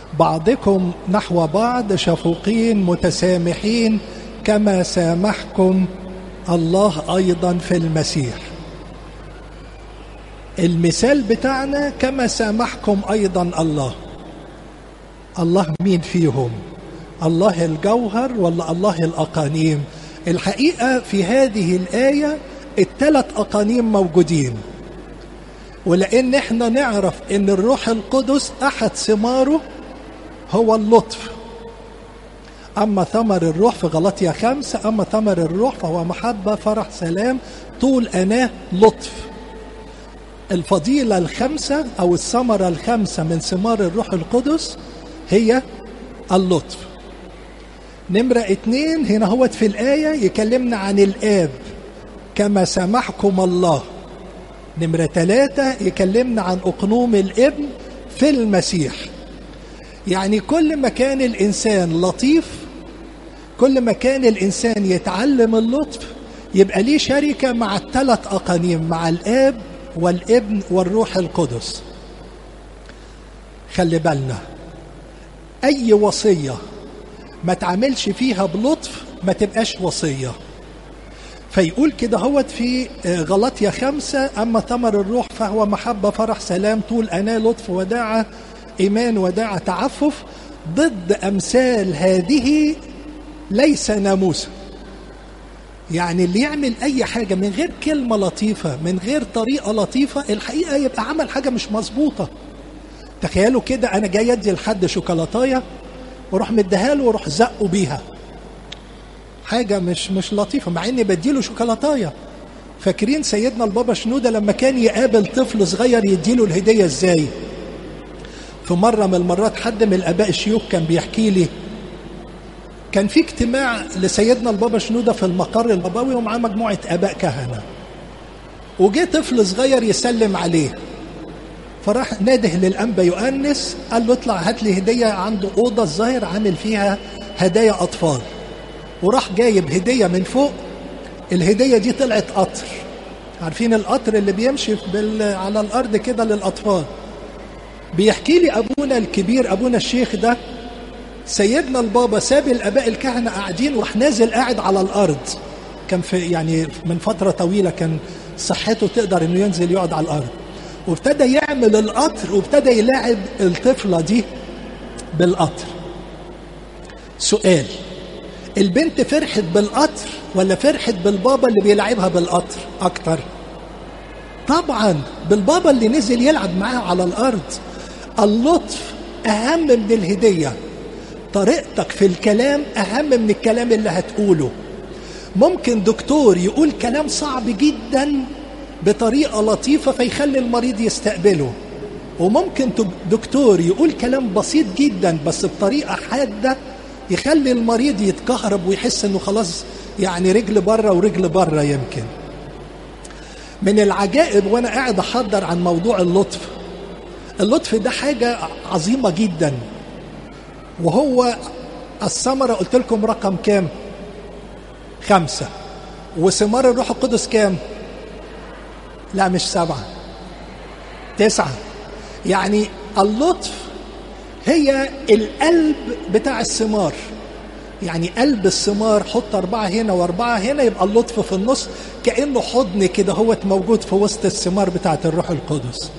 بعضكم نحو بعض شفوقين متسامحين كما سامحكم الله ايضا في المسيح المثال بتاعنا كما سامحكم ايضا الله الله مين فيهم الله الجوهر ولا الله الاقانيم الحقيقه في هذه الايه الثلاث اقانيم موجودين ولان احنا نعرف ان الروح القدس احد ثماره هو اللطف أما ثمر الروح في غلطية خمسة أما ثمر الروح فهو محبة فرح سلام طول أناه لطف الفضيلة الخمسة أو الثمرة الخمسة من ثمار الروح القدس هي اللطف نمرة اتنين هنا هو في الآية يكلمنا عن الآب كما سامحكم الله نمرة ثلاثة يكلمنا عن أقنوم الابن في المسيح يعني كل ما كان الإنسان لطيف كل ما كان الإنسان يتعلم اللطف يبقى ليه شركة مع الثلاث أقانيم مع الآب والابن والروح القدس خلي بالنا أي وصية ما تعملش فيها بلطف ما تبقاش وصية فيقول كده هوت في غلطية خمسة أما ثمر الروح فهو محبة فرح سلام طول أنا لطف وداعة إيمان وداعة تعفف ضد أمثال هذه ليس ناموسا يعني اللي يعمل أي حاجة من غير كلمة لطيفة من غير طريقة لطيفة الحقيقة يبقى عمل حاجة مش مظبوطة تخيلوا كده أنا جاي أدي لحد شوكولاتاية وأروح مديها له وأروح زقه بيها حاجة مش مش لطيفة مع إني بديله شوكولاتاية فاكرين سيدنا البابا شنودة لما كان يقابل طفل صغير يديله الهدية إزاي؟ في مرة من المرات حد من الآباء الشيوخ كان بيحكي لي كان في اجتماع لسيدنا البابا شنودة في المقر البابوي ومعاه مجموعة آباء كهنة وجه طفل صغير يسلم عليه فراح ناده للأنبا يؤنس قال له اطلع هات لي هدية عنده أوضة الظاهر عامل فيها هدايا أطفال وراح جايب هدية من فوق الهدية دي طلعت قطر عارفين القطر اللي بيمشي بال... على الأرض كده للأطفال بيحكي لي ابونا الكبير ابونا الشيخ ده سيدنا البابا ساب الاباء الكهنه قاعدين وراح نازل قاعد على الارض كان في يعني من فتره طويله كان صحته تقدر انه ينزل يقعد على الارض وابتدى يعمل القطر وابتدى يلاعب الطفله دي بالقطر سؤال البنت فرحت بالقطر ولا فرحت بالبابا اللي بيلعبها بالقطر اكتر طبعا بالبابا اللي نزل يلعب معاها على الارض اللطف اهم من الهديه طريقتك في الكلام اهم من الكلام اللي هتقوله ممكن دكتور يقول كلام صعب جدا بطريقه لطيفه فيخلي المريض يستقبله وممكن دكتور يقول كلام بسيط جدا بس بطريقه حاده يخلي المريض يتكهرب ويحس انه خلاص يعني رجل بره ورجل بره يمكن من العجائب وانا قاعد احضر عن موضوع اللطف اللطف ده حاجه عظيمه جدا وهو الثمره قلت لكم رقم كام خمسه وثمار الروح القدس كام لا مش سبعه تسعه يعني اللطف هي القلب بتاع الثمار يعني قلب الثمار حط أربعة هنا وأربعة هنا يبقى اللطف في النص كأنه حضن كده هو موجود في وسط الثمار بتاعة الروح القدس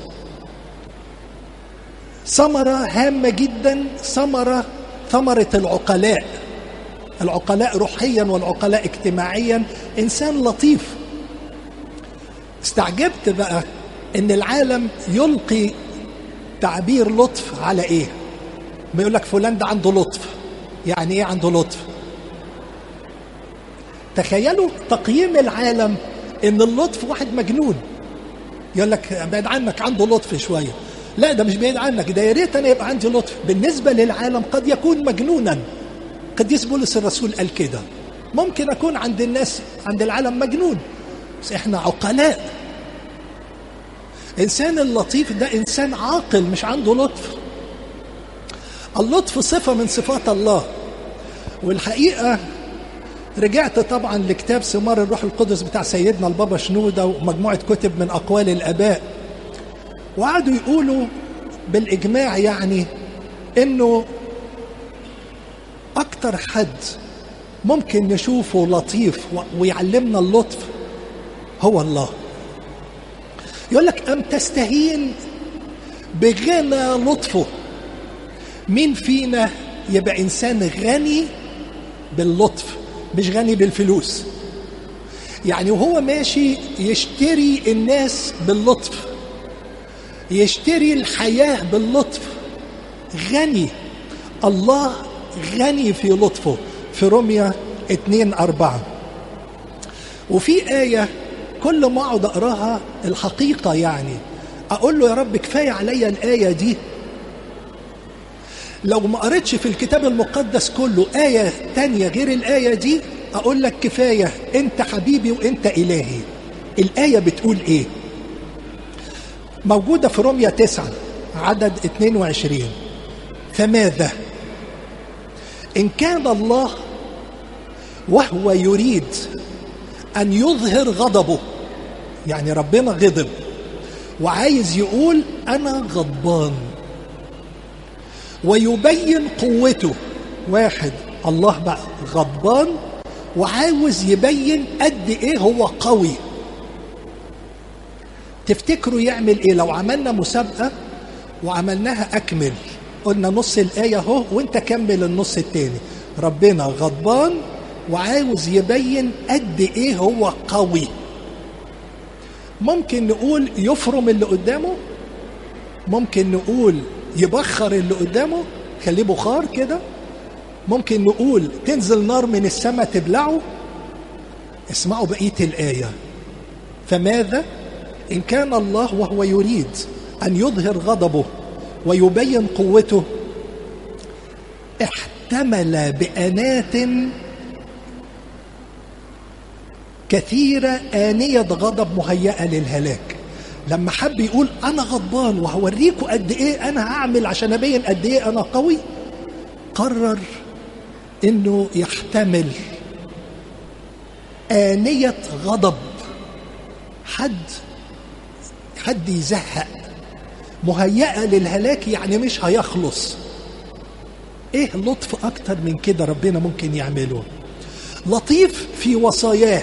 ثمرة هامة جدا ثمرة ثمرة العقلاء العقلاء روحيا والعقلاء اجتماعيا إنسان لطيف استعجبت بقى إن العالم يلقي تعبير لطف على إيه؟ ما يقول لك فلان ده عنده لطف يعني ايه عنده لطف تخيلوا تقييم العالم ان اللطف واحد مجنون يقول لك بعيد عنك عنده لطف شويه لا ده مش بعيد عنك ده يا ريت انا يبقى عندي لطف بالنسبه للعالم قد يكون مجنونا قديس بولس الرسول قال كده ممكن اكون عند الناس عند العالم مجنون بس احنا عقلاء انسان اللطيف ده انسان عاقل مش عنده لطف اللطف صفة من صفات الله والحقيقة رجعت طبعا لكتاب ثمار الروح القدس بتاع سيدنا البابا شنودة ومجموعة كتب من أقوال الآباء وقعدوا يقولوا بالإجماع يعني انه اكتر حد ممكن نشوفه لطيف ويعلمنا اللطف هو الله يقول لك ام تستهين بغنى لطفه مين فينا يبقى انسان غني باللطف مش غني بالفلوس يعني وهو ماشي يشتري الناس باللطف يشتري الحياة باللطف غني الله غني في لطفه في رمية اتنين أربعة وفي آية كل ما أقعد أقراها الحقيقة يعني أقول له يا رب كفاية عليا الآية دي لو ما قريتش في الكتاب المقدس كله آية تانية غير الآية دي أقول لك كفاية أنت حبيبي وأنت إلهي الآية بتقول إيه موجودة في رمية تسعة عدد 22 فماذا إن كان الله وهو يريد أن يظهر غضبه يعني ربنا غضب وعايز يقول أنا غضبان ويبين قوته واحد الله بقى غضبان وعاوز يبين قد ايه هو قوي تفتكروا يعمل ايه لو عملنا مسابقه وعملناها اكمل قلنا نص الايه اهو وانت كمل النص التاني ربنا غضبان وعاوز يبين قد ايه هو قوي ممكن نقول يفرم اللي قدامه ممكن نقول يبخر اللي قدامه خليه بخار كده ممكن نقول تنزل نار من السماء تبلعه اسمعوا بقيه الايه فماذا ان كان الله وهو يريد ان يظهر غضبه ويبين قوته احتمل بانات كثيره انيه غضب مهيئه للهلاك لما حب يقول انا غضبان وهوريكم قد ايه انا هعمل عشان ابين قد ايه انا قوي قرر انه يحتمل آنية غضب حد حد يزهق مهيئة للهلاك يعني مش هيخلص ايه لطف اكتر من كده ربنا ممكن يعمله لطيف في وصاياه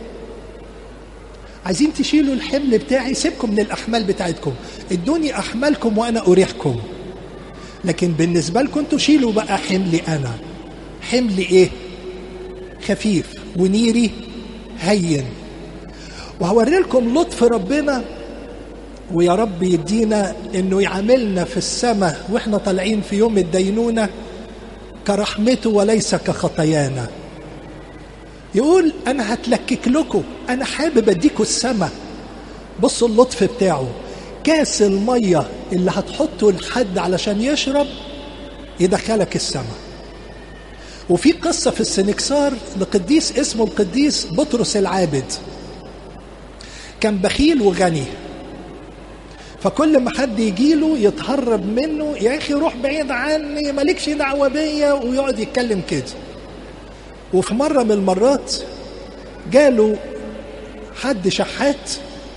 عايزين تشيلوا الحمل بتاعي سيبكم من الاحمال بتاعتكم ادوني احمالكم وانا اريحكم لكن بالنسبه لكم انتوا شيلوا بقى حملي انا حمل ايه خفيف ونيري هين وهوري لكم لطف ربنا ويا رب يدينا انه يعاملنا في السماء واحنا طالعين في يوم الدينونه كرحمته وليس كخطايانا يقول انا هتلكك لكم انا حابب اديكم السماء بصوا اللطف بتاعه كاس الميه اللي هتحطه لحد علشان يشرب يدخلك السماء وفي قصة في السنكسار لقديس اسمه القديس بطرس العابد كان بخيل وغني فكل ما حد يجيله يتهرب منه يا اخي روح بعيد عني مالكش دعوه بيا ويقعد يتكلم كده وفي مره من المرات جاله حد شحات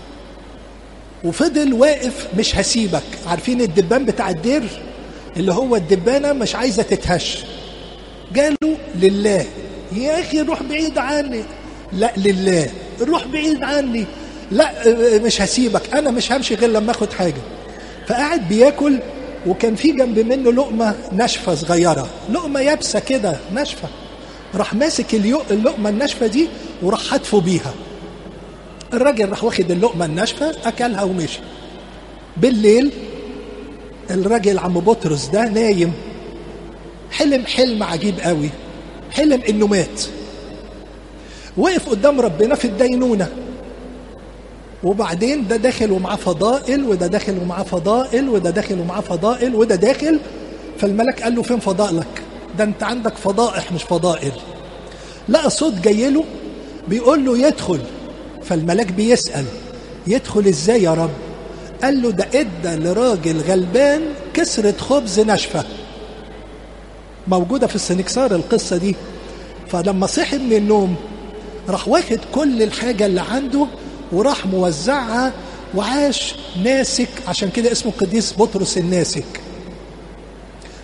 وفضل واقف مش هسيبك عارفين الدبان بتاع الدير اللي هو الدبانه مش عايزه تتهش قالوا لله يا اخي روح بعيد عني لا لله روح بعيد عني لا مش هسيبك انا مش همشي غير لما اخد حاجه فقعد بياكل وكان في جنب منه لقمه ناشفه صغيره لقمه يابسه كده ناشفه راح ماسك اللقمه الناشفه دي وراح حتفه بيها الراجل راح واخد اللقمه الناشفه اكلها ومشي بالليل الراجل عم بطرس ده نايم حلم حلم عجيب قوي حلم انه مات وقف قدام ربنا في الدينونه وبعدين ده داخل ومعاه فضائل وده داخل ومعاه فضائل وده داخل ومعاه فضائل وده داخل فالملك قال له فين فضائلك ده انت عندك فضائح مش فضائل لقى صوت جاي له بيقول له يدخل فالملاك بيسأل يدخل ازاي يا رب قال له ده ادى لراجل غلبان كسرة خبز ناشفة موجودة في السنكسار القصة دي فلما صحي من النوم راح واخد كل الحاجة اللي عنده وراح موزعها وعاش ناسك عشان كده اسمه القديس بطرس الناسك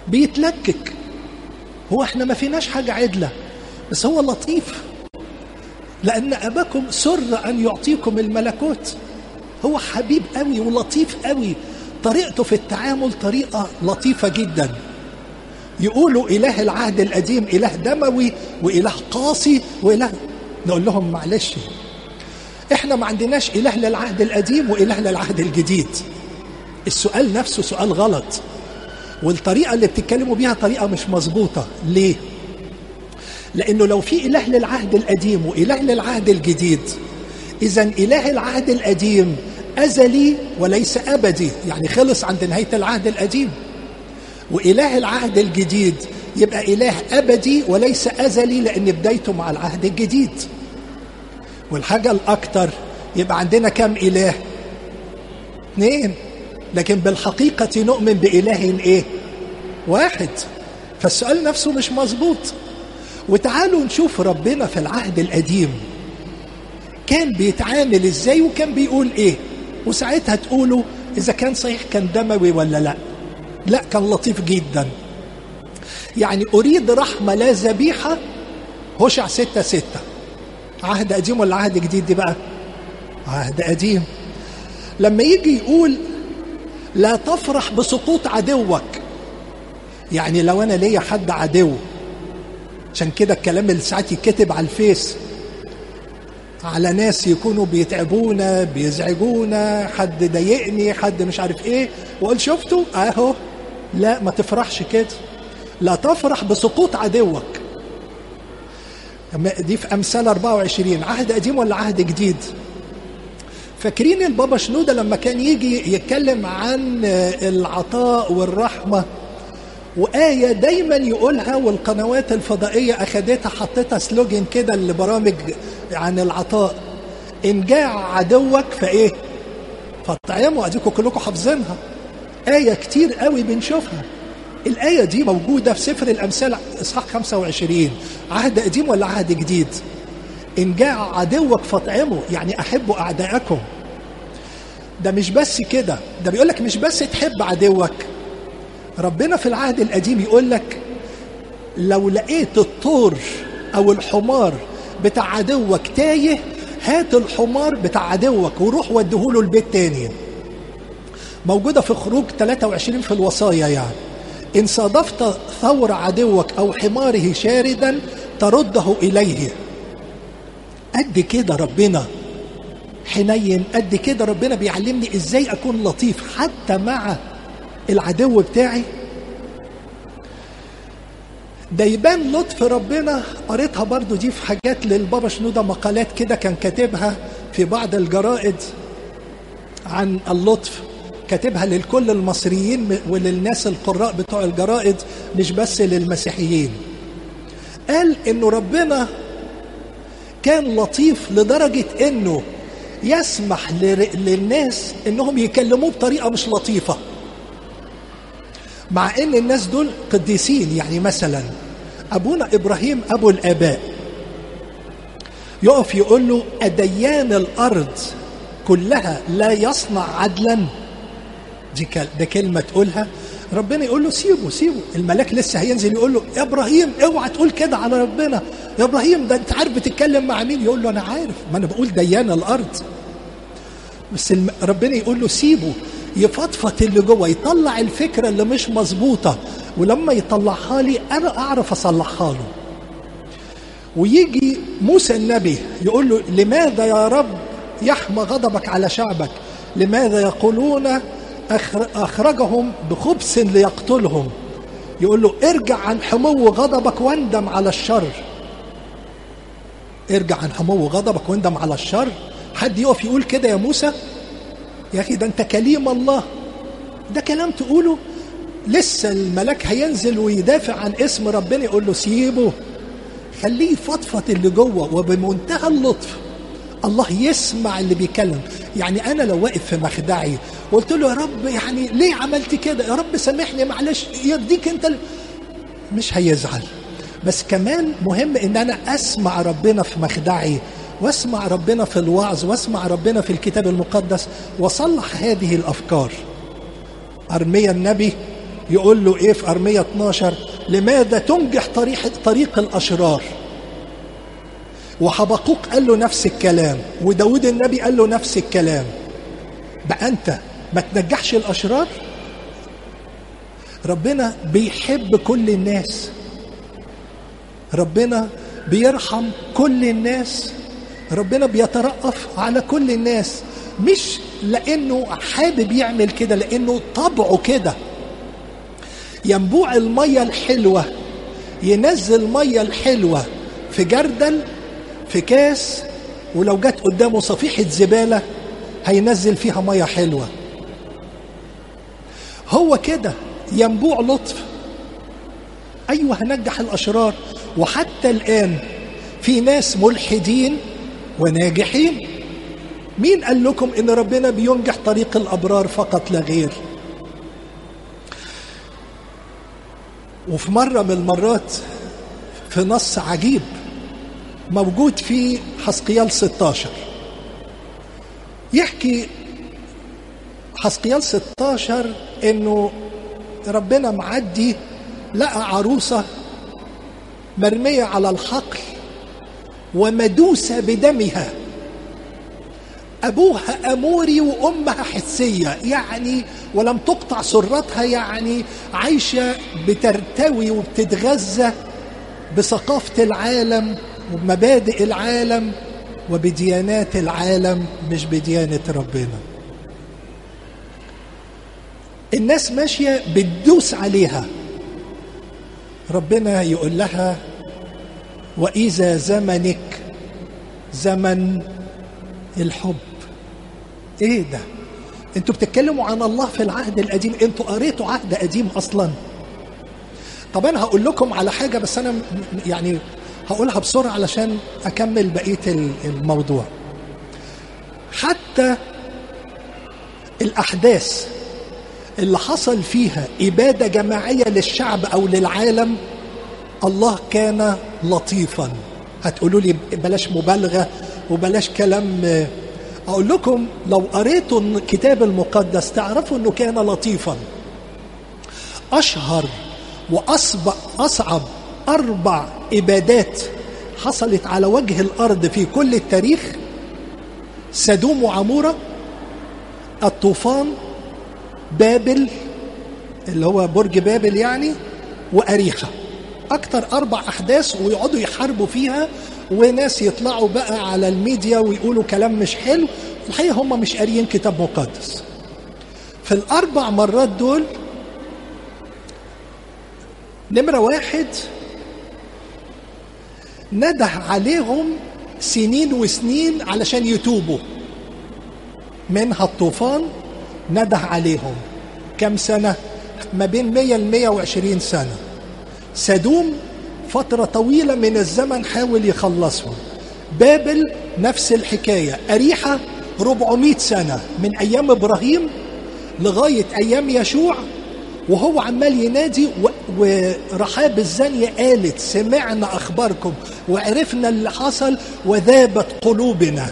بيتلكك هو احنا ما فيناش حاجة عدلة بس هو لطيف لأن أباكم سر أن يعطيكم الملكوت هو حبيب قوي ولطيف قوي طريقته في التعامل طريقة لطيفة جدا يقولوا إله العهد القديم إله دموي وإله قاسي وإله نقول لهم معلش احنا ما عندناش إله للعهد القديم وإله للعهد الجديد السؤال نفسه سؤال غلط والطريقة اللي بتتكلموا بيها طريقة مش مظبوطة ليه؟ لأنه لو في إله للعهد القديم وإله للعهد الجديد إذا إله العهد القديم أزلي وليس أبدي يعني خلص عند نهاية العهد القديم وإله العهد الجديد يبقى إله أبدي وليس أزلي لأن بدايته مع العهد الجديد والحاجة الأكثر يبقى عندنا كم إله؟ اثنين لكن بالحقيقة نؤمن بإله إيه؟ واحد فالسؤال نفسه مش مظبوط وتعالوا نشوف ربنا في العهد القديم كان بيتعامل ازاي وكان بيقول ايه وساعتها تقولوا اذا كان صحيح كان دموي ولا لا لا كان لطيف جدا يعني اريد رحمه لا ذبيحه هشع ستة ستة عهد قديم ولا عهد جديد دي بقى عهد قديم لما يجي يقول لا تفرح بسقوط عدوك يعني لو انا ليا حد عدو عشان كده الكلام اللي ساعات يتكتب على الفيس على ناس يكونوا بيتعبونا بيزعجونا حد ضايقني حد مش عارف ايه واقول شفتوا اهو لا ما تفرحش كده لا تفرح بسقوط عدوك دي في امثال 24 عهد قديم ولا عهد جديد فاكرين البابا شنوده لما كان يجي يتكلم عن العطاء والرحمه وآية دايما يقولها والقنوات الفضائية أخدتها حطيتها سلوجن كده لبرامج عن العطاء إن جاع عدوك فإيه؟ فاطعموا أديكم كلكم حافظينها آية كتير قوي بنشوفها الآية دي موجودة في سفر الأمثال إصحاح 25 عهد قديم ولا عهد جديد؟ إن جاع عدوك فاطعمه يعني أحبوا أعداءكم ده مش بس كده ده بيقول لك مش بس تحب عدوك ربنا في العهد القديم يقول لك لو لقيت الطور او الحمار بتاع عدوك تايه هات الحمار بتاع عدوك وروح وديهوله البيت تاني موجودة في خروج 23 في الوصايا يعني إن صادفت ثور عدوك أو حماره شاردا ترده إليه قد كده ربنا حنين قد كده ربنا بيعلمني ازاي اكون لطيف حتى مع العدو بتاعي ده يبان لطف ربنا قريتها برضو دي في حاجات للبابا شنودة مقالات كده كان كاتبها في بعض الجرائد عن اللطف كاتبها للكل المصريين وللناس القراء بتوع الجرائد مش بس للمسيحيين قال انه ربنا كان لطيف لدرجة انه يسمح للناس انهم يكلموه بطريقة مش لطيفة مع ان الناس دول قديسين يعني مثلا ابونا ابراهيم ابو الاباء يقف يقول له اديان الارض كلها لا يصنع عدلا دي ده كلمه تقولها ربنا يقول له سيبه سيبه الملاك لسه هينزل يقول له يا ابراهيم اوعى تقول كده على ربنا يا ابراهيم ده انت عارف بتتكلم مع مين يقول له انا عارف ما انا بقول ديان الارض بس ربنا يقول له سيبه يفضفط اللي جوه يطلع الفكرة اللي مش مظبوطة ولما يطلعها لي أنا أعرف أصلحها له ويجي موسى النبي يقول له لماذا يا رب يحمى غضبك على شعبك لماذا يقولون أخرجهم بخبث ليقتلهم يقول له ارجع عن حمو غضبك واندم على الشر ارجع عن حمو غضبك واندم على الشر حد يقف يقول كده يا موسى يا اخي ده انت كليم الله ده كلام تقوله لسه الملاك هينزل ويدافع عن اسم ربنا يقول له سيبه خليه يفضفض اللي جوه وبمنتهى اللطف الله يسمع اللي بيتكلم يعني انا لو واقف في مخدعي وقلت له يا رب يعني ليه عملت كده يا رب سامحني معلش يرضيك انت مش هيزعل بس كمان مهم ان انا اسمع ربنا في مخدعي واسمع ربنا في الوعظ واسمع ربنا في الكتاب المقدس وصلح هذه الافكار ارميا النبي يقول له ايه في ارميه 12 لماذا تنجح طريق طريق الاشرار وحبقوق قال له نفس الكلام وداود النبي قال له نفس الكلام بقى انت ما تنجحش الاشرار ربنا بيحب كل الناس ربنا بيرحم كل الناس ربنا بيترأف على كل الناس مش لانه حابب يعمل كده لانه طبعه كده ينبوع الميه الحلوه ينزل ميه الحلوه في جردل في كاس ولو جت قدامه صفيحه زباله هينزل فيها ميه حلوه هو كده ينبوع لطف ايوه هنجح الاشرار وحتى الان في ناس ملحدين وناجحين مين قال لكم ان ربنا بينجح طريق الابرار فقط لا غير وفي مره من المرات في نص عجيب موجود في حسقيال 16 يحكي حسقيال 16 انه ربنا معدي لقى عروسه مرميه على الحقل ومدوسه بدمها ابوها اموري وامها حسيه يعني ولم تقطع سرتها يعني عايشه بترتوي وبتتغذى بثقافه العالم وبمبادئ العالم وبديانات العالم مش بديانه ربنا الناس ماشيه بتدوس عليها ربنا يقول لها واذا زمنك زمن الحب ايه ده انتوا بتتكلموا عن الله في العهد القديم انتوا قريتوا عهد قديم اصلا طب انا هقول لكم على حاجه بس انا يعني هقولها بسرعه علشان اكمل بقيه الموضوع حتى الاحداث اللي حصل فيها اباده جماعيه للشعب او للعالم الله كان لطيفا هتقولوا لي بلاش مبالغه وبلاش كلام اقول لكم لو قريتوا الكتاب المقدس تعرفوا انه كان لطيفا اشهر واصعب اصعب اربع ابادات حصلت على وجه الارض في كل التاريخ سدوم وعموره الطوفان بابل اللي هو برج بابل يعني واريحه اكتر اربع احداث ويقعدوا يحاربوا فيها وناس يطلعوا بقى على الميديا ويقولوا كلام مش حلو الحقيقه هم مش قاريين كتاب مقدس في الاربع مرات دول نمرة واحد نده عليهم سنين وسنين علشان يتوبوا منها الطوفان نده عليهم كم سنة ما بين 100 ل 120 سنة سدوم فترة طويلة من الزمن حاول يخلصهم بابل نفس الحكاية أريحة 400 سنة من أيام إبراهيم لغاية أيام يشوع وهو عمال ينادي ورحاب الزانية قالت سمعنا أخباركم وعرفنا اللي حصل وذابت قلوبنا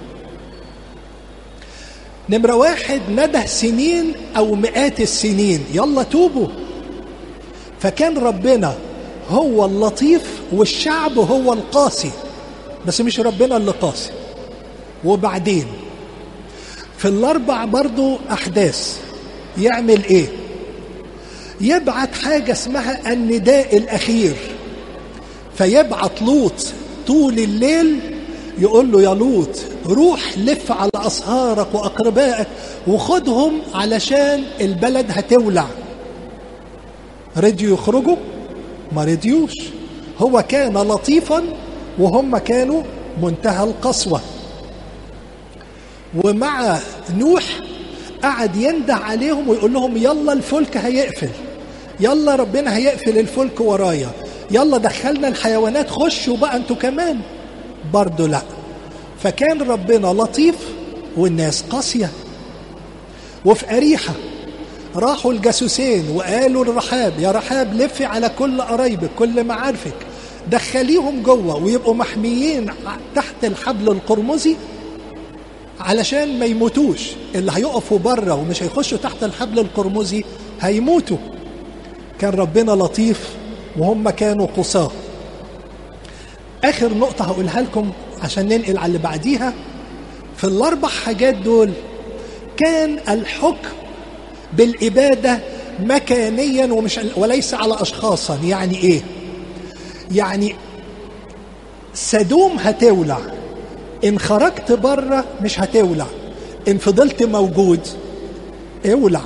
نمرة واحد نده سنين أو مئات السنين يلا توبوا فكان ربنا هو اللطيف والشعب هو القاسي بس مش ربنا اللي قاسي وبعدين في الاربع برضو احداث يعمل ايه يبعت حاجه اسمها النداء الاخير فيبعت لوط طول الليل يقول له يا لوط روح لف على أصهارك وأقربائك وخدهم علشان البلد هتولع رضيوا يخرجوا ما رضيوش هو كان لطيفا وهم كانوا منتهى القسوة ومع نوح قعد ينده عليهم ويقول لهم يلا الفلك هيقفل يلا ربنا هيقفل الفلك ورايا يلا دخلنا الحيوانات خشوا بقى انتوا كمان برضه لا فكان ربنا لطيف والناس قاسية وفي أريحة راحوا الجاسوسين وقالوا لرحاب يا رحاب لفي على كل قرايبك كل معارفك دخليهم جوه ويبقوا محميين تحت الحبل القرمزي علشان ما يموتوش اللي هيقفوا بره ومش هيخشوا تحت الحبل القرمزي هيموتوا كان ربنا لطيف وهم كانوا قصاه اخر نقطه هقولها لكم عشان ننقل على اللي بعديها في الاربع حاجات دول كان الحكم بالاباده مكانيا ومش وليس على اشخاصا يعني ايه يعني سدوم هتولع ان خرجت بره مش هتولع ان فضلت موجود اولع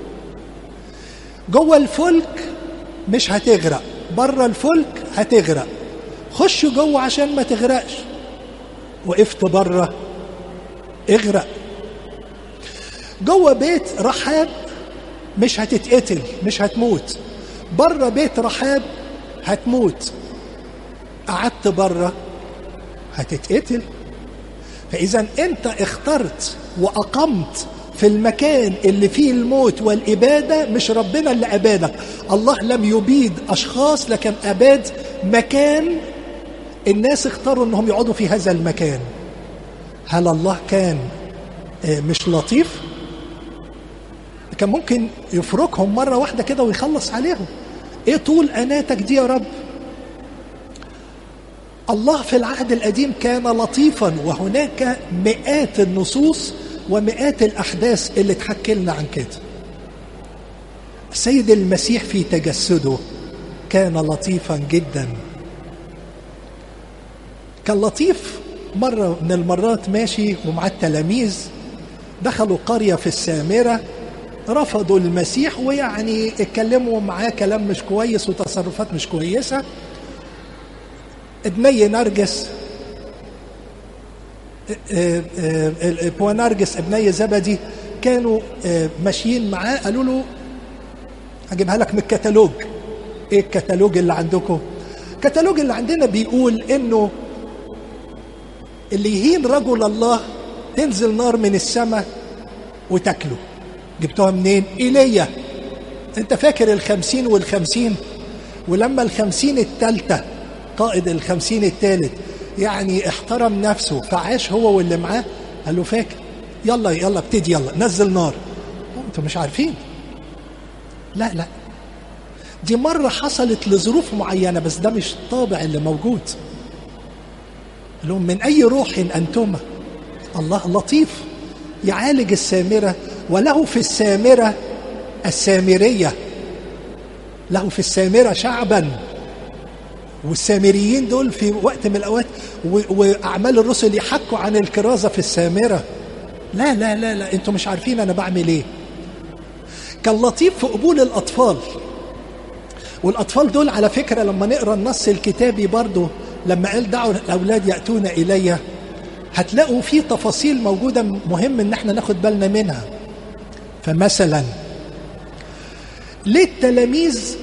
جوه الفلك مش هتغرق بره الفلك هتغرق خش جوه عشان ما تغرقش وقفت بره اغرق جوه بيت رحاب مش هتتقتل مش هتموت بره بيت رحاب هتموت قعدت بره هتتقتل فاذا انت اخترت واقمت في المكان اللي فيه الموت والاباده مش ربنا اللي ابادك الله لم يبيد اشخاص لكن اباد مكان الناس اختاروا انهم يقعدوا في هذا المكان هل الله كان مش لطيف كان ممكن يفركهم مرة واحدة كده ويخلص عليهم ايه طول اناتك دي يا رب الله في العهد القديم كان لطيفا وهناك مئات النصوص ومئات الاحداث اللي تحكي لنا عن كده السيد المسيح في تجسده كان لطيفا جدا كان لطيف مرة من المرات ماشي ومع التلاميذ دخلوا قرية في السامرة رفضوا المسيح ويعني اتكلموا معاه كلام مش كويس وتصرفات مش كويسة ابني نرجس بونرجس ابني زبدي كانوا ماشيين معاه قالوا له هجيبها لك من الكتالوج ايه الكتالوج اللي عندكم الكتالوج اللي عندنا بيقول انه اللي يهين رجل الله تنزل نار من السماء وتاكله جبتوها منين ايليا انت فاكر الخمسين والخمسين ولما الخمسين التالتة قائد الخمسين التالت يعني احترم نفسه فعاش هو واللي معاه قال له فاكر يلا يلا ابتدي يلا نزل نار انتوا مش عارفين لا لا دي مرة حصلت لظروف معينة بس ده مش الطابع اللي موجود لهم من أي روح أنتما الله لطيف يعالج السامرة وله في السامرة السامرية له في السامرة شعبا والسامريين دول في وقت من الأوقات وأعمال الرسل يحكوا عن الكرازة في السامرة لا لا لا لا انتوا مش عارفين أنا بعمل إيه كان لطيف في قبول الأطفال والأطفال دول على فكرة لما نقرأ النص الكتابي برضه لما قال دعوا الأولاد يأتون إلي هتلاقوا في تفاصيل موجودة مهم إن احنا ناخد بالنا منها فمثلا ليه التلاميذ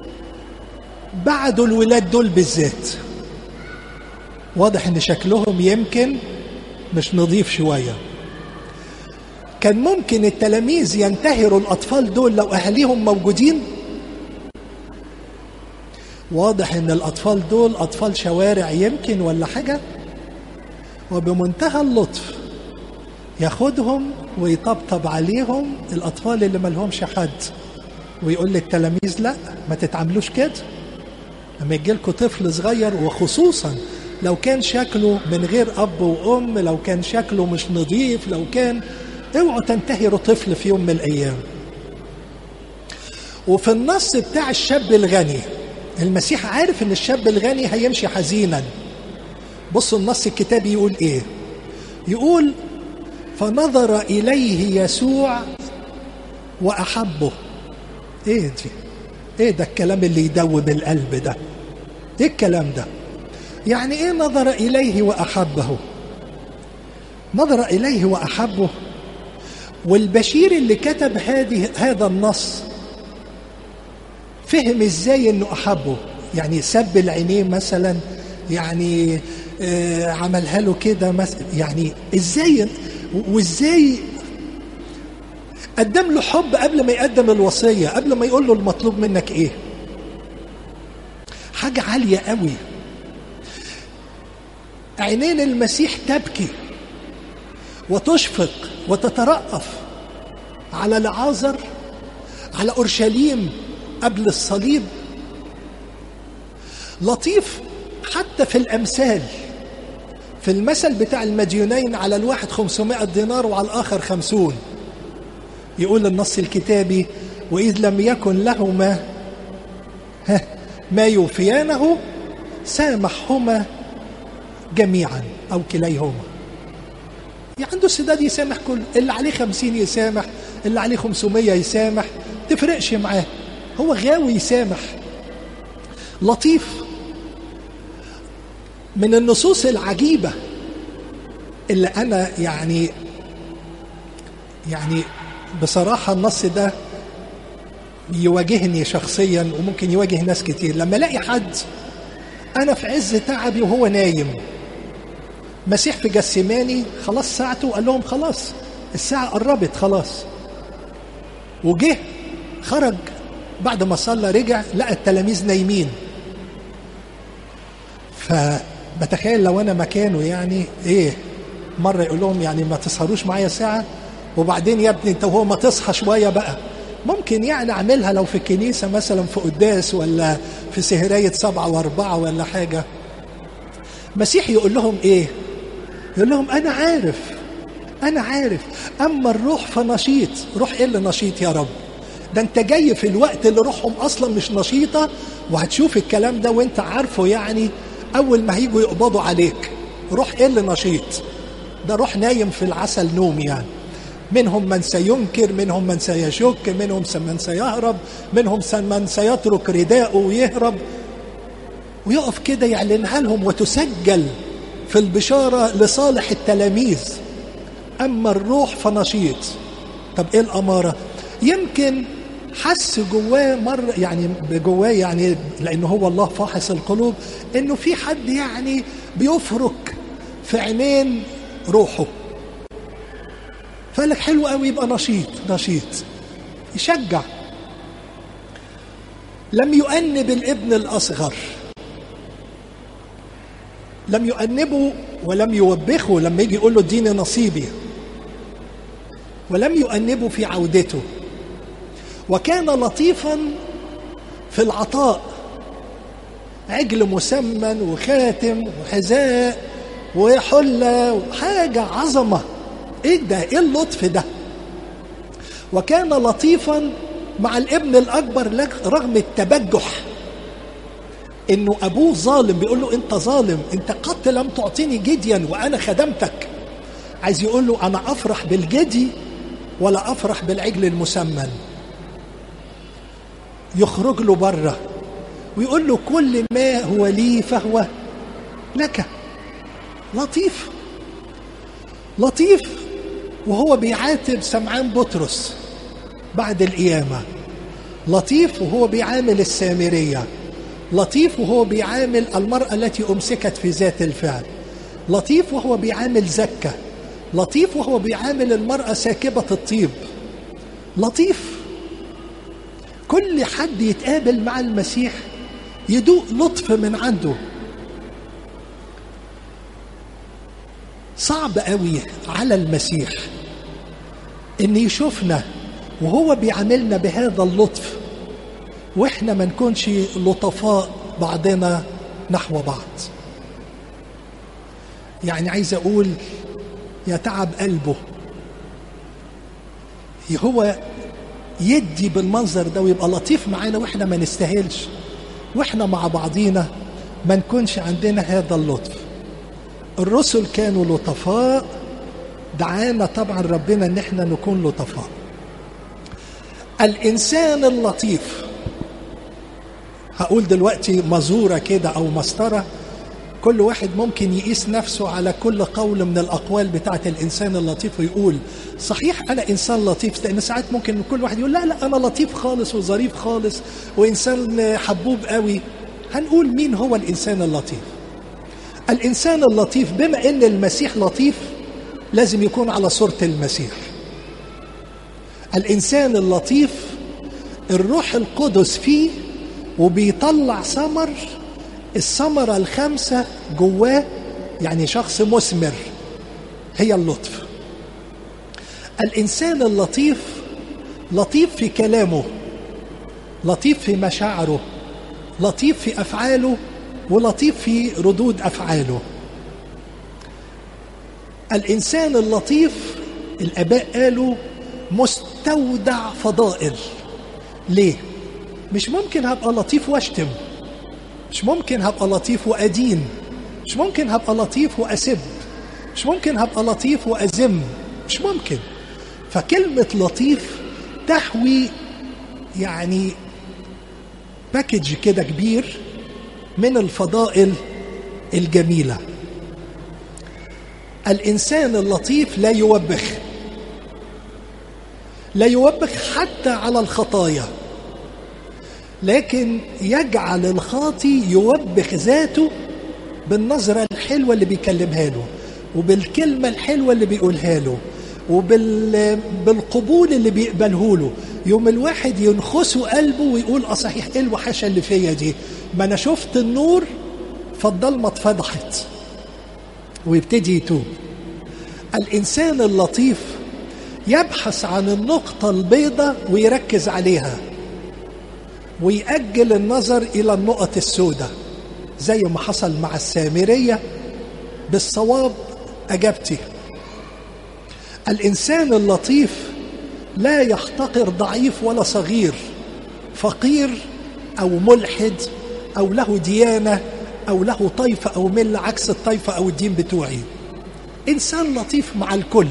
بعدوا الولاد دول بالذات واضح ان شكلهم يمكن مش نظيف شويه كان ممكن التلاميذ ينتهروا الاطفال دول لو اهاليهم موجودين واضح ان الاطفال دول اطفال شوارع يمكن ولا حاجه وبمنتهى اللطف ياخدهم ويطبطب عليهم الاطفال اللي ملهمش حد ويقول للتلاميذ لا ما تتعاملوش كده لما يجي لكم طفل صغير وخصوصا لو كان شكله من غير اب وام لو كان شكله مش نظيف لو كان اوعوا تنتهروا طفل في يوم من الايام وفي النص بتاع الشاب الغني المسيح عارف ان الشاب الغني هيمشي حزينا بصوا النص الكتابي يقول ايه يقول فنظر اليه يسوع واحبه ايه دي ايه ده الكلام اللي يدوب القلب ده ايه الكلام ده يعني ايه نظر اليه واحبه نظر اليه واحبه والبشير اللي كتب هذه هذا النص فهم ازاي انه احبه يعني سب العينيه مثلا يعني آه عملها له كده مثلا يعني ازاي وازاي قدم له حب قبل ما يقدم الوصيه قبل ما يقول له المطلوب منك ايه حاجه عاليه قوي عينين المسيح تبكي وتشفق وتترأف على لعازر على اورشليم قبل الصليب لطيف حتى في الأمثال في المثل بتاع المديونين على الواحد 500 دينار وعلى الآخر خمسون يقول النص الكتابي وإذ لم يكن لهما ما يوفيانه سامحهما جميعا أو كليهما يعني عنده استعداد يسامح كل اللي عليه خمسين يسامح اللي عليه خمسمية يسامح تفرقش معاه هو غاوي يسامح لطيف من النصوص العجيبة اللي أنا يعني يعني بصراحة النص ده يواجهني شخصيا وممكن يواجه ناس كتير لما الاقي حد انا في عز تعبي وهو نايم مسيح في جسماني خلاص ساعته قال لهم خلاص الساعة قربت خلاص وجه خرج بعد ما صلى رجع لقى التلاميذ نايمين فبتخيل لو انا مكانه يعني ايه مره يقول لهم يعني ما تسهروش معايا ساعه وبعدين يا ابني انت وهو ما تصحى شويه بقى ممكن يعني اعملها لو في الكنيسه مثلا في قداس ولا في سهرية سبعة وأربعة ولا حاجة مسيح يقول لهم إيه؟ يقول لهم أنا عارف أنا عارف أما الروح فنشيط روح إيه اللي نشيط يا رب؟ ده أنت جاي في الوقت اللي روحهم أصلا مش نشيطة وهتشوف الكلام ده وأنت عارفه يعني أول ما هيجوا يقبضوا عليك روح إيه اللي نشيط؟ ده روح نايم في العسل نوم يعني منهم من سينكر منهم من سيشك منهم من سيهرب منهم من سيترك رداءه ويهرب ويقف كده يعلنها لهم وتسجل في البشارة لصالح التلاميذ أما الروح فنشيط طب إيه الأمارة يمكن حس جواه مرة يعني جواه يعني لأنه هو الله فاحص القلوب إنه في حد يعني بيفرك في عينين روحه فقال لك حلو قوي يبقى نشيط نشيط يشجع لم يؤنب الابن الاصغر لم يؤنبه ولم يوبخه لما يجي يقول له اديني نصيبي ولم يؤنبه في عودته وكان لطيفا في العطاء عجل مسمن وخاتم وحذاء وحله وحاجه عظمه ايه ده ايه اللطف ده وكان لطيفا مع الابن الاكبر رغم التبجح انه ابوه ظالم بيقول له انت ظالم انت قد لم تعطيني جديا وانا خدمتك عايز يقول له انا افرح بالجدي ولا افرح بالعجل المسمن يخرج له بره ويقول له كل ما هو لي فهو لك لطيف لطيف وهو بيعاتب سمعان بطرس بعد القيامة لطيف وهو بيعامل السامرية لطيف وهو بيعامل المرأة التي أمسكت في ذات الفعل لطيف وهو بيعامل زكة لطيف وهو بيعامل المرأة ساكبة الطيب لطيف كل حد يتقابل مع المسيح يدوق لطف من عنده صعب قوي على المسيح ان يشوفنا وهو بيعاملنا بهذا اللطف واحنا ما نكونش لطفاء بعضنا نحو بعض يعني عايز اقول يتعب قلبه هو يدي بالمنظر ده ويبقى لطيف معانا واحنا ما نستاهلش واحنا مع بعضينا ما نكونش عندنا هذا اللطف الرسل كانوا لطفاء دعانا طبعا ربنا ان احنا نكون لطفاء الانسان اللطيف هقول دلوقتي مزوره كده او مسطره كل واحد ممكن يقيس نفسه على كل قول من الاقوال بتاعه الانسان اللطيف ويقول صحيح انا انسان لطيف لان ساعات ممكن كل واحد يقول لا لا انا لطيف خالص وظريف خالص وانسان حبوب قوي هنقول مين هو الانسان اللطيف الانسان اللطيف بما ان المسيح لطيف لازم يكون على صوره المسيح الانسان اللطيف الروح القدس فيه وبيطلع ثمر الثمره الخامسه جواه يعني شخص مثمر هي اللطف الانسان اللطيف لطيف في كلامه لطيف في مشاعره لطيف في افعاله ولطيف في ردود افعاله الانسان اللطيف الاباء قالوا مستودع فضائل ليه مش ممكن هبقى لطيف واشتم مش ممكن هبقى لطيف وادين مش ممكن هبقى لطيف واسب مش ممكن هبقى لطيف وازم مش ممكن فكلمه لطيف تحوي يعني باكج كده كبير من الفضائل الجميله الانسان اللطيف لا يوبخ لا يوبخ حتى على الخطايا لكن يجعل الخاطي يوبخ ذاته بالنظرة الحلوة اللي بيكلمها له وبالكلمة الحلوة اللي بيقولها له وبالقبول اللي بيقبله له يوم الواحد ينخسه قلبه ويقول اه صحيح ايه الوحشه اللي فيا دي ما انا شفت النور فالضلمه اتفضحت ويبتدي يتوب الانسان اللطيف يبحث عن النقطه البيضاء ويركز عليها ويأجل النظر إلى النقط السوداء زي ما حصل مع السامرية بالصواب أجبتي الإنسان اللطيف لا يحتقر ضعيف ولا صغير فقير أو ملحد أو له ديانة أو له طائفة أو ملة عكس الطائفة أو الدين بتوعي إنسان لطيف مع الكل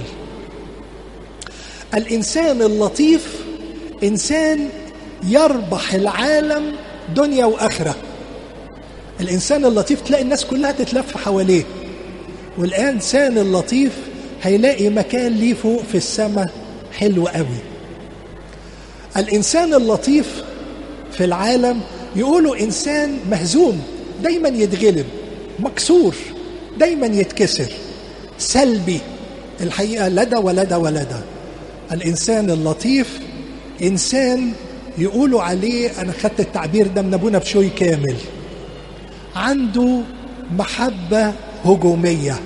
الإنسان اللطيف إنسان يربح العالم دنيا واخره الانسان اللطيف تلاقي الناس كلها تتلف حواليه والانسان اللطيف هيلاقي مكان ليه فوق في السماء حلو قوي الانسان اللطيف في العالم يقولوا انسان مهزوم دايما يتغلب مكسور دايما يتكسر سلبي الحقيقه لدى ولدى ولدى الانسان اللطيف انسان يقولوا عليه انا خدت التعبير ده من ابونا بشوي كامل عنده محبه هجوميه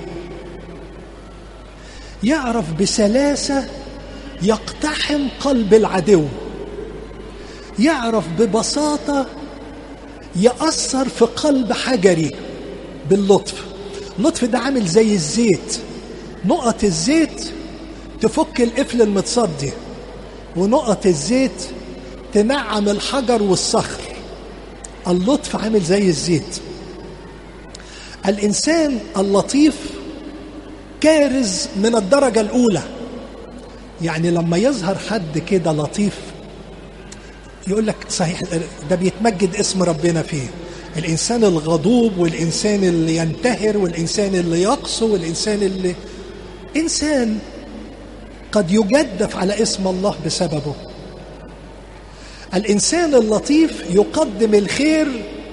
يعرف بسلاسه يقتحم قلب العدو يعرف ببساطه ياثر في قلب حجري باللطف اللطف ده عامل زي الزيت نقط الزيت تفك القفل المتصدي ونقط الزيت تنعم الحجر والصخر اللطف عامل زي الزيت الانسان اللطيف كارز من الدرجه الاولى يعني لما يظهر حد كده لطيف يقول لك صحيح ده بيتمجد اسم ربنا فيه الانسان الغضوب والانسان اللي ينتهر والانسان اللي يقسو والانسان اللي انسان قد يجدف على اسم الله بسببه الانسان اللطيف يقدم الخير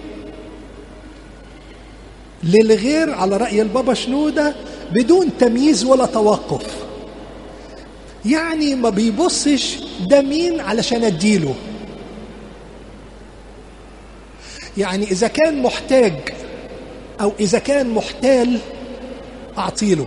للغير على راي البابا شنوده بدون تمييز ولا توقف يعني ما بيبصش ده مين علشان اديله يعني اذا كان محتاج او اذا كان محتال اعطيله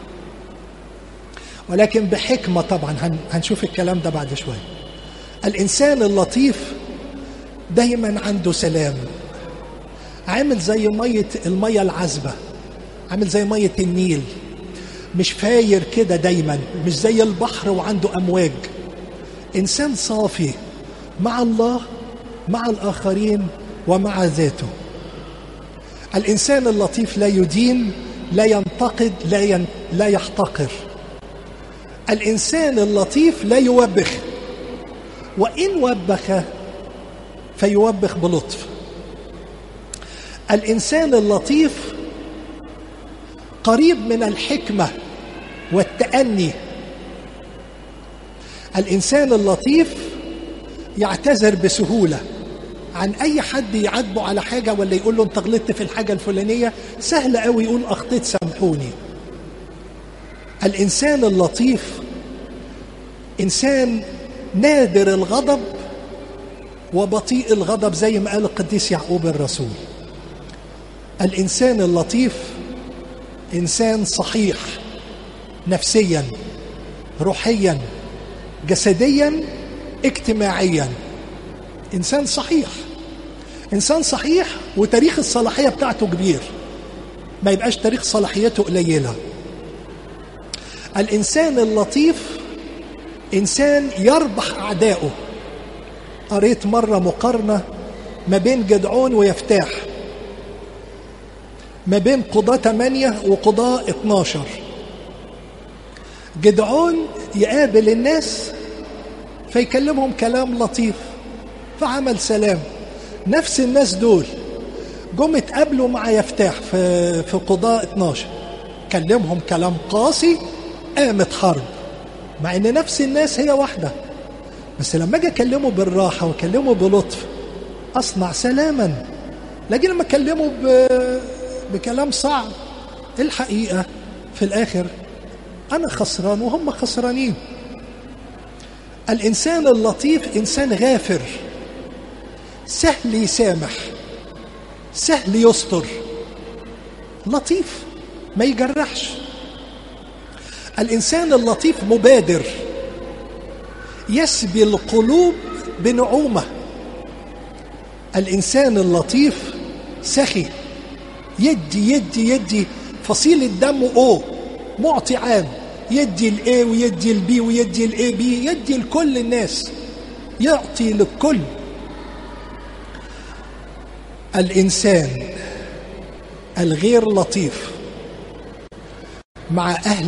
ولكن بحكمه طبعا هنشوف الكلام ده بعد شويه الانسان اللطيف دايما عنده سلام عامل زي ميه الميه العذبه عامل زي ميه النيل مش فاير كده دايما مش زي البحر وعنده امواج انسان صافي مع الله مع الاخرين ومع ذاته الانسان اللطيف لا يدين لا ينتقد لا ين... لا يحتقر الانسان اللطيف لا يوبخ وإن وبخ فيوبخ بلطف الإنسان اللطيف قريب من الحكمة والتأني الإنسان اللطيف يعتذر بسهولة عن أي حد يعاتبه على حاجة ولا يقول له أنت غلطت في الحاجة الفلانية سهل قوي يقول أخطيت سامحوني الإنسان اللطيف إنسان نادر الغضب وبطيء الغضب زي ما قال القديس يعقوب الرسول الانسان اللطيف انسان صحيح نفسيا روحيا جسديا اجتماعيا انسان صحيح انسان صحيح وتاريخ الصلاحيه بتاعته كبير ما يبقاش تاريخ صلاحيته قليله الانسان اللطيف انسان يربح اعدائه قريت مره مقارنه ما بين جدعون ويفتاح ما بين قضاة 8 وقضاة 12 جدعون يقابل الناس فيكلمهم كلام لطيف فعمل سلام نفس الناس دول جم اتقابلوا مع يفتاح في في قضاء 12 كلمهم كلام قاسي قامت حرب مع ان نفس الناس هي واحده بس لما اجي اكلمه بالراحه واكلمه بلطف اصنع سلاما لكن لما اكلمه ب... بكلام صعب الحقيقه في الاخر انا خسران وهم خسرانين الانسان اللطيف انسان غافر سهل يسامح سهل يستر لطيف ما يجرحش الانسان اللطيف مبادر يسبي القلوب بنعومه الانسان اللطيف سخي يدي يدي يدي فصيل الدم او معطي عام يدي الاي ويدي البي ويدي الاي بي يدي لكل الناس يعطي للكل الانسان الغير لطيف مع اهل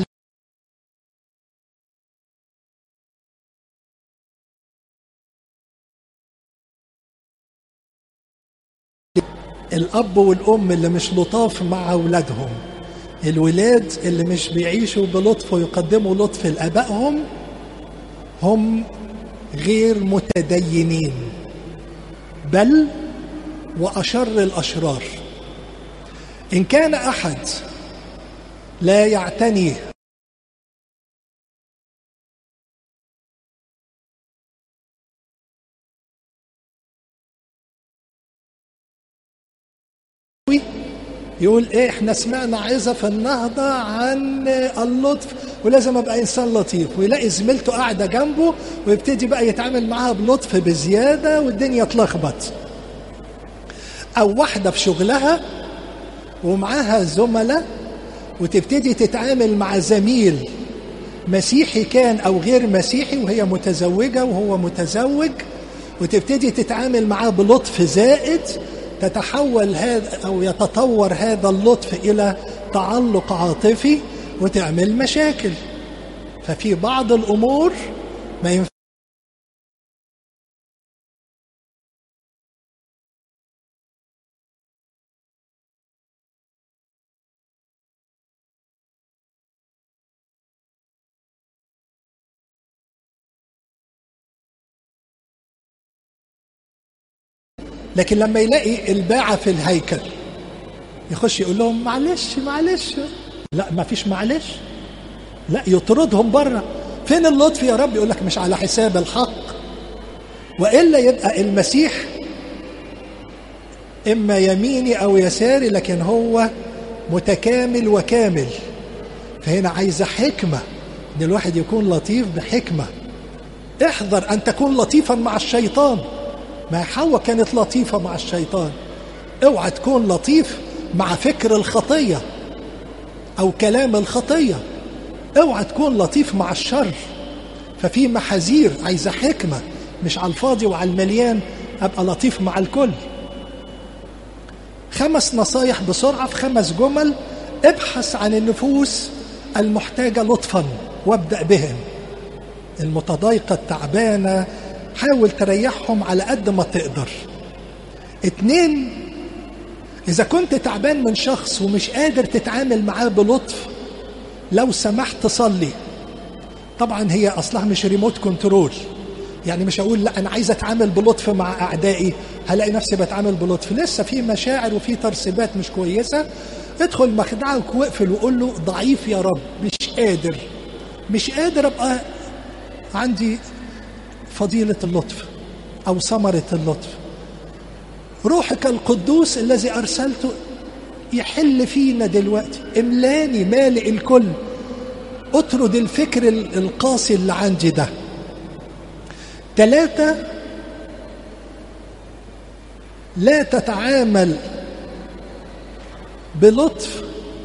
الاب والام اللي مش لطاف مع اولادهم الولاد اللي مش بيعيشوا بلطف ويقدموا لطف لابائهم هم غير متدينين بل واشر الاشرار ان كان احد لا يعتني يقول ايه احنا سمعنا عظه في النهضه عن اللطف ولازم ابقى انسان لطيف ويلاقي زميلته قاعده جنبه ويبتدي بقى يتعامل معاها بلطف بزياده والدنيا تلخبط او واحده في شغلها ومعاها زملاء وتبتدي تتعامل مع زميل مسيحي كان او غير مسيحي وهي متزوجه وهو متزوج وتبتدي تتعامل معاه بلطف زائد تتحول هذا او يتطور هذا اللطف الى تعلق عاطفي وتعمل مشاكل ففي بعض الامور ما ينفع لكن لما يلاقي الباعة في الهيكل يخش يقول لهم معلش معلش لا ما فيش معلش لا يطردهم بره فين اللطف يا رب يقول لك مش على حساب الحق والا يبقى المسيح اما يميني او يساري لكن هو متكامل وكامل فهنا عايزه حكمه ان الواحد يكون لطيف بحكمه احذر ان تكون لطيفا مع الشيطان ما حواء كانت لطيفة مع الشيطان اوعى تكون لطيف مع فكر الخطية أو كلام الخطية اوعى تكون لطيف مع الشر ففي محاذير عايزة حكمة مش على الفاضي وعلى المليان أبقى لطيف مع الكل خمس نصايح بسرعة في خمس جمل ابحث عن النفوس المحتاجة لطفا وابدأ بهم المتضايقة التعبانة حاول تريحهم على قد ما تقدر اتنين إذا كنت تعبان من شخص ومش قادر تتعامل معاه بلطف لو سمحت صلي طبعا هي أصلها مش ريموت كنترول يعني مش هقول لا أنا عايز أتعامل بلطف مع أعدائي هلاقي نفسي بتعامل بلطف لسه في مشاعر وفي ترسبات مش كويسة ادخل مخدعك واقفل وقول له ضعيف يا رب مش قادر مش قادر أبقى عندي فضيلة اللطف أو ثمرة اللطف روحك القدوس الذي أرسلته يحل فينا دلوقتي املاني مالئ الكل اطرد الفكر القاسي اللي عندي ده ثلاثة لا تتعامل بلطف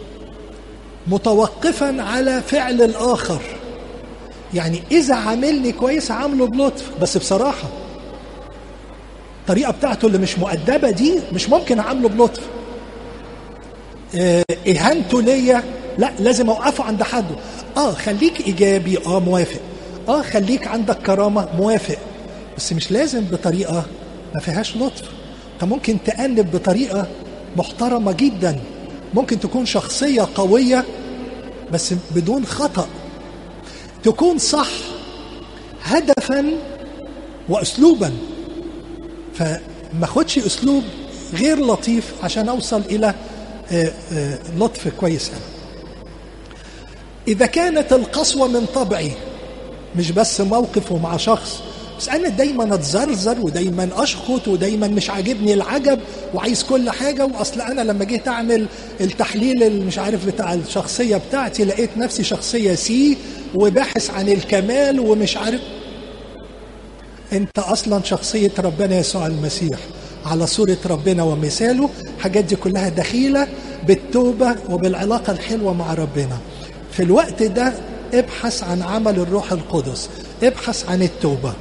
متوقفا على فعل الاخر يعني اذا عاملني كويس عامله بلطف بس بصراحه الطريقه بتاعته اللي مش مؤدبه دي مش ممكن اعامله بلطف آه، اهانته ليا لا لازم اوقفه عند حده اه خليك ايجابي اه موافق اه خليك عندك كرامه موافق بس مش لازم بطريقه ما فيهاش لطف انت ممكن تأنب بطريقه محترمه جدا ممكن تكون شخصيه قويه بس بدون خطأ تكون صح هدفا واسلوبا فما اخدش اسلوب غير لطيف عشان اوصل الى آه، آه، لطف كويس أنا. اذا كانت القسوه من طبعي مش بس موقف ومع شخص بس انا دايما اتزرزر ودايما اشخط ودايما مش عاجبني العجب وعايز كل حاجه واصل انا لما جيت اعمل التحليل اللي مش عارف بتاع الشخصيه بتاعتي لقيت نفسي شخصيه سي وباحث عن الكمال ومش عارف انت اصلا شخصيه ربنا يسوع المسيح على صوره ربنا ومثاله الحاجات دي كلها دخيله بالتوبه وبالعلاقه الحلوه مع ربنا في الوقت ده ابحث عن عمل الروح القدس ابحث عن التوبه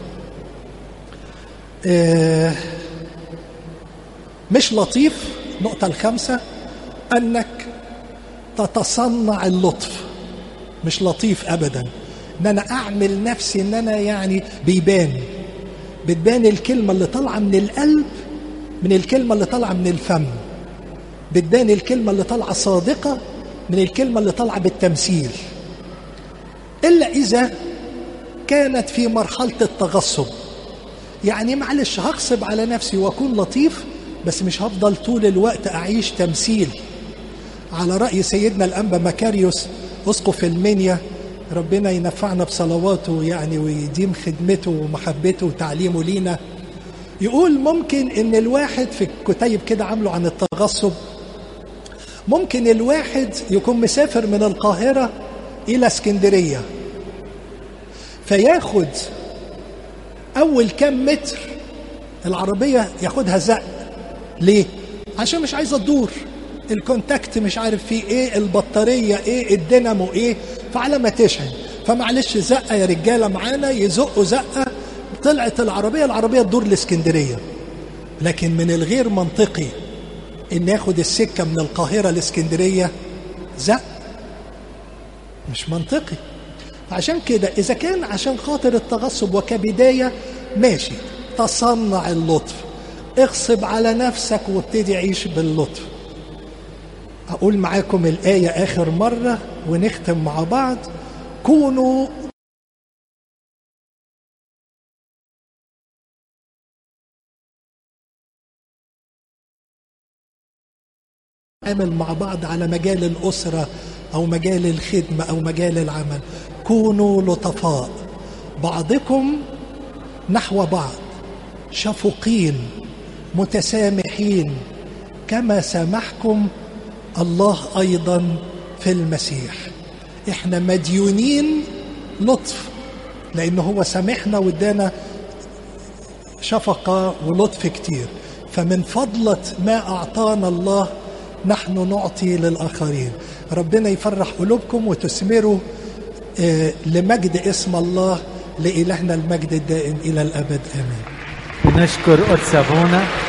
آه، مش لطيف النقطة الخامسة أنك تتصنع اللطف مش لطيف أبدا إن أنا أعمل نفسي إن أنا يعني بيبان بتبان الكلمة اللي طالعة من القلب من الكلمة اللي طالعة من الفم بتبان الكلمة اللي طالعة صادقة من الكلمة اللي طالعة بالتمثيل إلا إذا كانت في مرحلة التغصب يعني معلش هغصب على نفسي واكون لطيف بس مش هفضل طول الوقت اعيش تمثيل على راي سيدنا الانبا مكاريوس اسقف المنيا ربنا ينفعنا بصلواته يعني ويديم خدمته ومحبته وتعليمه لينا يقول ممكن ان الواحد في كتيب كده عامله عن التغصب ممكن الواحد يكون مسافر من القاهره الى اسكندريه فياخد اول كام متر العربيه ياخدها زق ليه عشان مش عايزه تدور الكونتاكت مش عارف فيه ايه البطاريه ايه الدينامو ايه فعلى ما تشحن فمعلش زقه يا رجاله معانا يزقوا زقه طلعت العربيه العربيه تدور لاسكندريه لكن من الغير منطقي ان ياخد السكه من القاهره لاسكندريه زق مش منطقي عشان كده إذا كان عشان خاطر التغصب وكبداية ماشي تصنع اللطف اغصب على نفسك وابتدي عيش باللطف أقول معاكم الآية آخر مرة ونختم مع بعض كونوا نتعامل مع بعض على مجال الأسرة أو مجال الخدمة أو مجال العمل كونوا لطفاء بعضكم نحو بعض شفقين متسامحين كما سامحكم الله ايضا في المسيح احنا مديونين لطف لان هو سامحنا وادانا شفقه ولطف كتير فمن فضله ما اعطانا الله نحن نعطي للاخرين ربنا يفرح قلوبكم وتثمروا آه، لمجد اسم الله لإلهنا المجد الدائم إلى الأبد آمين نشكر قدس أبونا